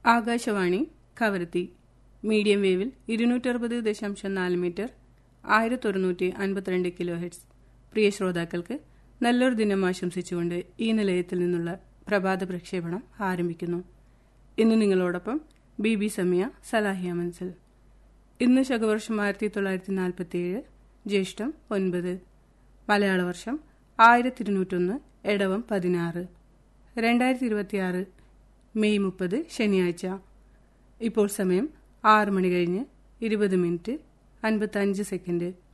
Akashvani Kavaratti medium വേവിൽ ഇരുന്നൂറ്ററുപത് ദശാംശം നാല് മീറ്റർ ആയിരത്തി ഒരുന്നൂറ്റി അൻപത്തിരണ്ട് കിലോ ഹെഡ്സ് പ്രിയ ശ്രോതാക്കൾക്ക് നല്ലൊരു ദിനം ആശംസിച്ചുകൊണ്ട് ഈ നിലയത്തിൽ നിന്നുള്ള പ്രഭാത പ്രക്ഷേപണം ആരംഭിക്കുന്നു ഇന്ന് നിങ്ങളോടൊപ്പം ബി ബി സമയ സലാഹിയ മൻസൽ ഇന്ന് ശകവർഷം ആയിരത്തി തൊള്ളായിരത്തി നാൽപ്പത്തിയേഴ് ജ്യേഷ്ഠം ഒൻപത് മലയാള വർഷം ആയിരത്തി ഇരുന്നൂറ്റൊന്ന് എടവം പതിനാറ് രണ്ടായിരത്തി ഇരുപത്തിയാറ് മെയ് മുപ്പത് ശനിയാഴ്ച ഇപ്പോൾ സമയം ആറ് മണി കഴിഞ്ഞ് ഇരുപത് മിനിറ്റ് അൻപത്തഞ്ച് സെക്കൻഡ്